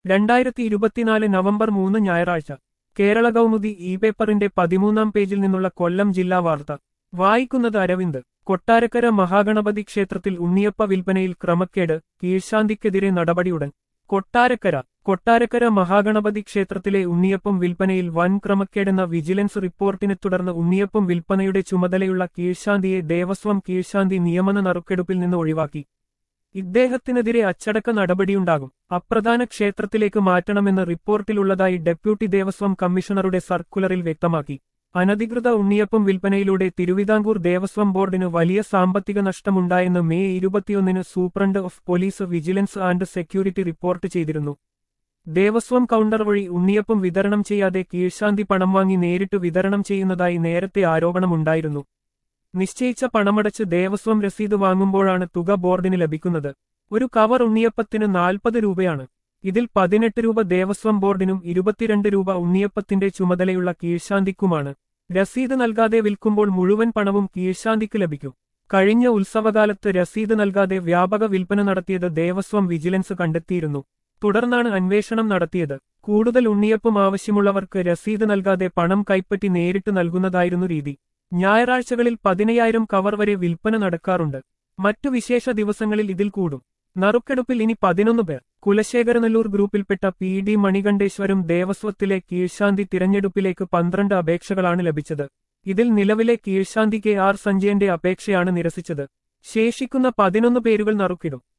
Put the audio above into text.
രണ്ടായിരത്തി ഇരുപത്തിനാല് നവംബർ മൂന്ന് ഞായറാഴ്ച കേരള കൗമുദി ഇ പേപ്പറിന്റെ പതിമൂന്നാം പേജിൽ നിന്നുള്ള കൊല്ലം ജില്ലാ വാർത്ത വായിക്കുന്നത് അരവിന്ദ് കൊട്ടാരക്കര മഹാഗണപതി ക്ഷേത്രത്തിൽ ഉണ്ണിയപ്പ വിൽപ്പനയിൽ ക്രമക്കേട് കീഴ്ശാന്തിക്കെതിരെ നടപടിയുടൻ കൊട്ടാരക്കര കൊട്ടാരക്കര മഹാഗണപതി ക്ഷേത്രത്തിലെ ഉണ്ണിയപ്പം വിൽപ്പനയിൽ വൻ ക്രമക്കേടെന്ന വിജിലൻസ് റിപ്പോർട്ടിനെ തുടർന്ന് ഉണ്ണിയപ്പം വിൽപ്പനയുടെ ചുമതലയുള്ള കീഴ്ശാന്തിയെ ദേവസ്വം കീഴ്ശാന്തി നിയമന നറുക്കെടുപ്പിൽ നിന്ന് ഒഴിവാക്കി ഇദ്ദേഹത്തിനെതിരെ അച്ചടക്ക നടപടിയുണ്ടാകും അപ്രധാന ക്ഷേത്രത്തിലേക്ക് മാറ്റണമെന്ന് റിപ്പോർട്ടിലുള്ളതായി ഡെപ്യൂട്ടി ദേവസ്വം കമ്മീഷണറുടെ സർക്കുലറിൽ വ്യക്തമാക്കി അനധികൃത ഉണ്ണിയപ്പം വിൽപ്പനയിലൂടെ തിരുവിതാംകൂർ ദേവസ്വം ബോർഡിന് വലിയ സാമ്പത്തിക നഷ്ടമുണ്ടായെന്ന് മെയ് ഇരുപത്തിയൊന്നിന് superintendent of police vigilance and security report ചെയ്തിരുന്നു ദേവസ്വം കൗണ്ടർ വഴി ഉണ്ണിയപ്പം വിതരണം ചെയ്യാതെ കീഴ്ശാന്തി പണം വാങ്ങി നേരിട്ട് വിതരണം ചെയ്യുന്നതായി നേരത്തെ ആരോപണമുണ്ടായിരുന്നു നിശ്ചയിച്ച പണമടച്ച് ദേവസ്വം രസീത് വാങ്ങുമ്പോഴാണ് തുക ബോർഡിന് ലഭിക്കുന്നത് ഒരു കവർ ഉണ്ണിയപ്പത്തിന് നാൽപ്പത് രൂപയാണ് ഇതിൽ പതിനെട്ട് രൂപ ദേവസ്വം ബോർഡിനും ഇരുപത്തിരണ്ട് രൂപ ഉണ്ണിയപ്പത്തിന്റെ ചുമതലയുള്ള കീഴ്ശാന്തിക്കുമാണ് രസീത് നൽകാതെ വിൽക്കുമ്പോൾ മുഴുവൻ പണവും കീഴ്ശാന്തിക്ക് ലഭിക്കും കഴിഞ്ഞ ഉത്സവകാലത്ത് രസീത് നൽകാതെ വ്യാപക വിൽപ്പന നടത്തിയത് ദേവസ്വം വിജിലൻസ് കണ്ടെത്തിയിരുന്നു തുടർന്നാണ് അന്വേഷണം നടത്തിയത് കൂടുതൽ ഉണ്ണിയപ്പം ആവശ്യമുള്ളവർക്ക് രസീത് നൽകാതെ പണം കൈപ്പറ്റി നേരിട്ട് നൽകുന്നതായിരുന്നു രീതി ഞായറാഴ്ചകളിൽ പതിനയ്യായിരം കവർ വരെ വിൽപ്പന നടക്കാറുണ്ട് മറ്റു വിശേഷ ദിവസങ്ങളിൽ ഇതിൽ കൂടും നറുക്കെടുപ്പിൽ ഇനി പതിനൊന്ന് പേർ കുലശേഖരനല്ലൂർ ഗ്രൂപ്പിൽപ്പെട്ട പി ഡി മണികണ്ഠേശ്വരം ദേവസ്വത്തിലെ കീഴ്ശാന്തി തിരഞ്ഞെടുപ്പിലേക്ക് പന്ത്രണ്ട് അപേക്ഷകളാണ് ലഭിച്ചത് ഇതിൽ നിലവിലെ കീഴ്ശാന്തി കെ ആർ സഞ്ജയന്റെ അപേക്ഷയാണ് നിരസിച്ചത് ശേഷിക്കുന്ന പതിനൊന്ന് പേരുകൾ നറുക്കിടും